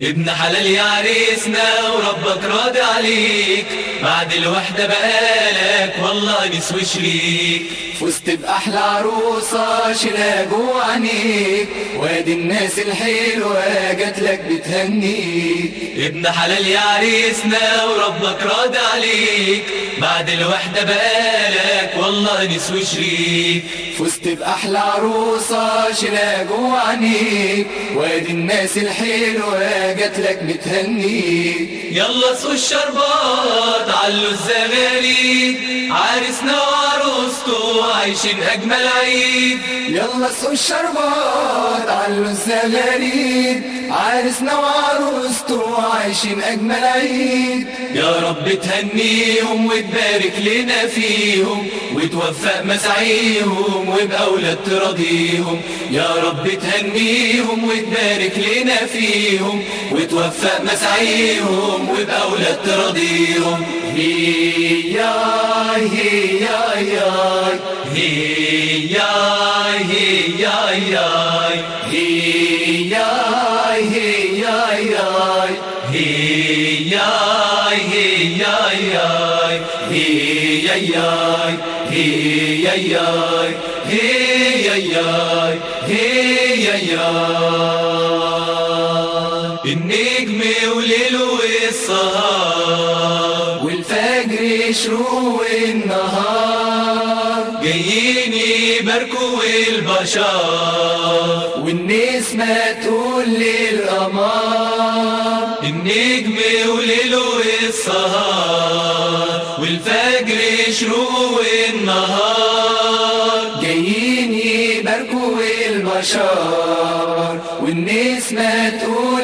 ابن حلال يا عريسنا وربك راضي عليك بعد الوحدة بقالك والله نسوي شريك فزت بأحلى عروسة شيلها جوا عينيك وادي الناس الحلوة جات لك بتهنيك ابن حلال يا عريسنا وربك راضي عليك بعد الوحدة بقالك والله نسوي شريك فزت بأحلى عروسة شيلها جوا عينيك وادي الناس الحلوة جات لك بتهنيك يلا سوق الشربات علوا الزغاريد عريسنا وعروسته عايشين أجمل عيد يلا سوق الشربات علوا الزغاريد عرسنا وعروسته عايشين أجمل عيد يا رب تهنيهم وتبارك لنا فيهم وتوفق مسعيهم وبأولاد ترضيهم يا رب تهنيهم وتبارك لنا فيهم وتوفق مسعيهم وبأولاد ترضيهم هي يا هي يا يا هي يا هي يا يا هي يا هي يا يا هي يا هي يا يا هي يا يا هي يا يا هي يا يا هي يا يا النجم وليله السهر والفجر يشروق النهار جايين يباركوا البشر والنسمة تقول للقمر النجم وليله السهر والفجر يشروق النهار جايين يباركوا البشر والنسمة تقول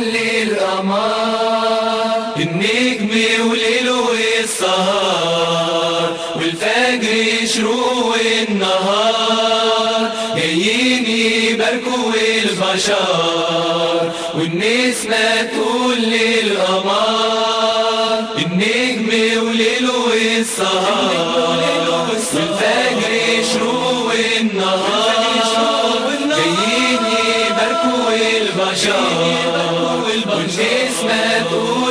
للقمر النجم وليله السهر والفجر يشروق النهار جايين يباركوا البشر والنسمة تقول للقمر النجم وليله السهر والفجر يشروق النهار جايين يباركوا البشر والنسمة تقول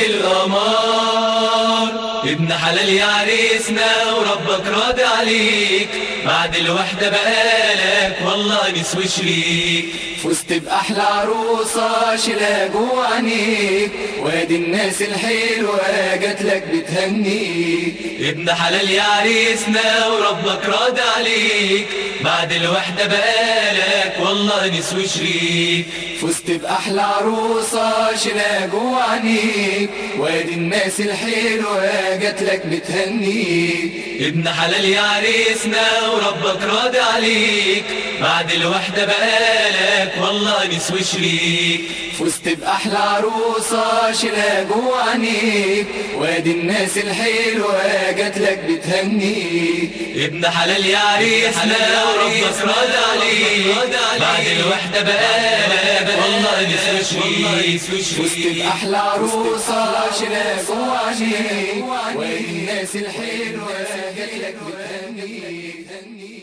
للقمر ابن حلال يا عريسنا وربك راضي عليك بعد الوحدة بقالك والله نسوي شريك فزت بأحلى عروسة شيلها جوا عينيك وادي الناس الحلوة جات لك بتهنيك ابن حلال يا عريسنا وربك راضي عليك بعد الوحدة بقالك والله نسوي شريك فزت بأحلى عروسة شيلها جوا عينيك وادي الناس الحلوة جات لك بتهنيك ابن حلال يا عريسنا وربك راضي عليك بعد الوحدة بقالك والله نسوي شريك فزت بأحلى عروسة شيلها جوا عينيك وادي الناس الحلوة جات لك بتهنيك ابن حلال يا عريسنا وربك راضي عليك بعد الوحدة بقالك والله نسوي شريك فزت بأحلى عروسة شيلها جوا عينيك وادي الناس الحلوة جات لك بتهنيك